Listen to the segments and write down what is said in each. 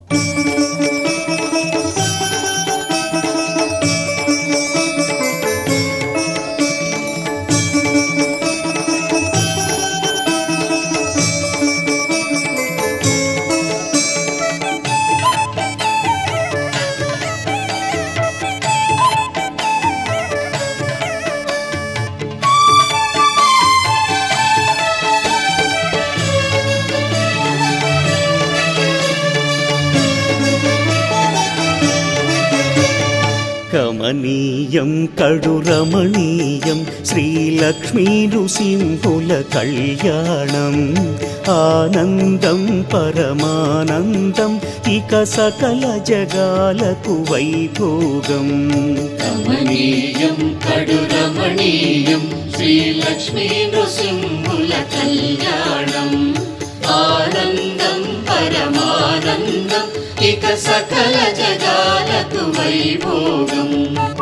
కమనీయం కడు రమణీయం శ్రీలక్ష్మీ నృసింహుల కళ్యాణం ఆనందం పరమానందం ఇక సకల జగాలకు వైభోగం రమణీయం కడు రమణీయం శ్రీలక్ష్మీ నృసింహుల కళ్యాణం ఆనందం పరమానందం ఇక సకల జగాలకు వైభోగం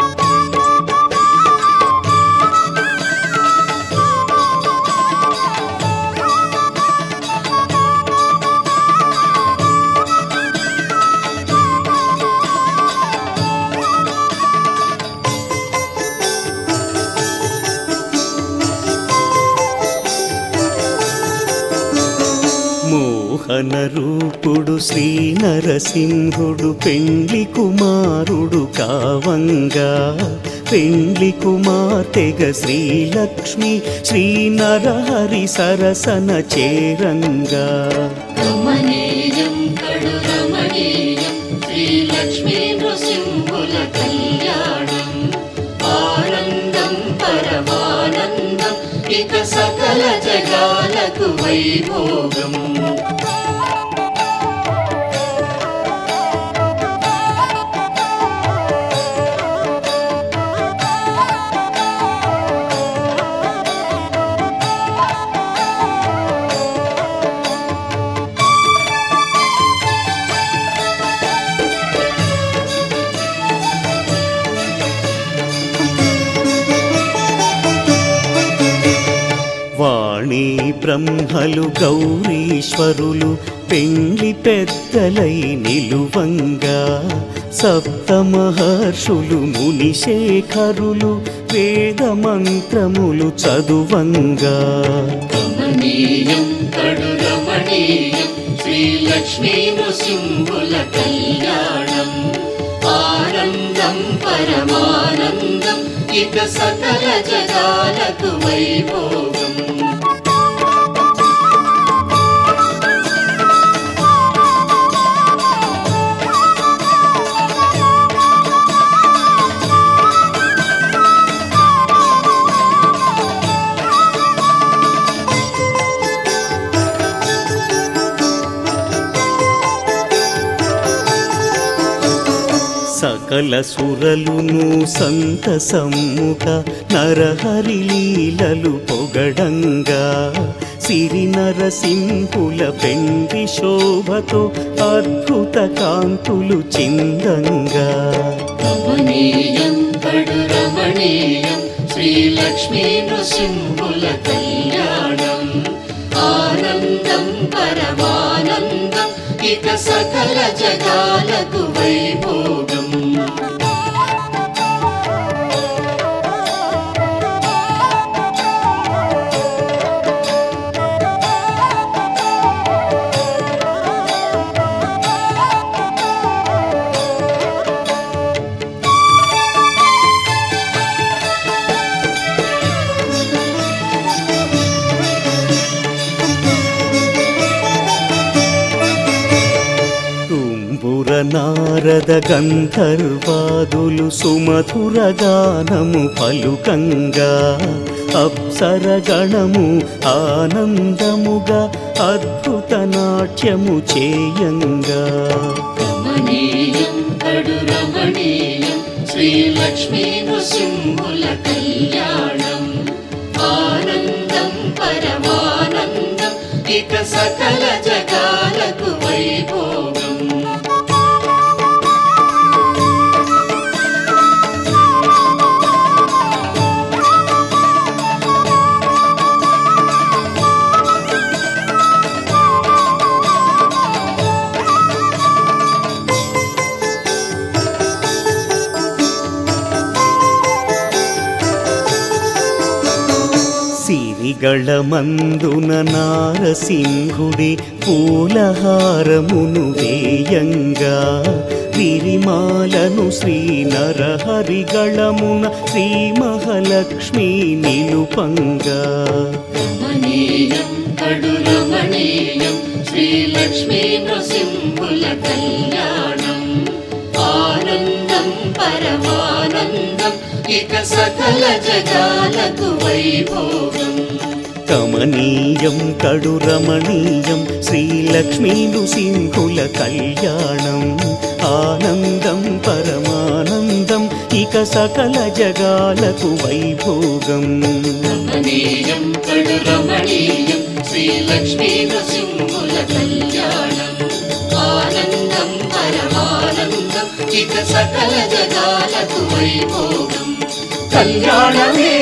మోహన రూపుడు శ్రీ నరసింహుడు పెండ్లి కుమారుడు కావంగా పెండ్లి కుమార్తెగ శ్రీలక్ష్మి శ్రీ నరహరి సరసన చేరంగా రమణీయం కడు రమణీయం శ్రీలక్ష్మీ నృసింహుల కళ్యాణం ఆనందం పరమానందం ఇక సకల జగాలకు వైభోగం వాణి బ్రహ్మలు గౌరీశ్వరులు పెండ్లి పెద్దలై నిలువంగా సప్త మహర్షులు మునిశేఖరులు వేద మంత్రములు చదువంగా రమణీయం కడు రమణీయం శ్రీలక్ష్మీ నృసింహుల కళ్యాణం ఆనందం పరమానందం ఇక సకల జగాలకు వైభోగం సకల సురలును సంతసమ్ముక నరహరి లీలలు పొగడంగా సిరి నరసింహుల పెండి శోభతో అద్భుత కాంతులు చిందంగా రమణీయం కడు రమణీయం శ్రీలక్ష్మీ నృసింహుల కళ్యాణం ఆనందం పరమానందం ఇక సకల జగాలకు వైభోగం తుంబుర నారద గంధర్వాదులు సుమధుర గానము పలుకంగా అప్సర గణము ఆనందముగా అద్భుత నాట్యము చేయంగా రమణీయం కడు రమణీయం శ్రీలక్ష్మీ నృసింహుల కళ్యాణం ఆనందం పరమానందం ఇక సకల జగాలకు వైభోగం శ్రీగళమందున నారసింహుడి పూలహారమును వేయంగా విరిమాలను శ్రీ నరహరిగళమున శ్రీ మహాలక్ష్మి నిలుపంగా రమణీయం కడు రమణీయం శ్రీలక్ష్మీ నృసింహుల కళ్యాణం ఆనందం పరమానందం ఇక సకల జగాలకు వైభోగం కమనీయం కడు రమణీయం శ్రీలక్ష్మీ నృసింహుల కళ్యాణం ఆనందం పరమానందం ఇక సకల జగాలకు వైభోగం రమణీయం కడు రమణీయం శ్రీలక్ష్మీ నృసింహుల కళ్యాణం ఆనందం పరమానందం ఇక సకల జగాలకు వైభోగం కళ్యాణమే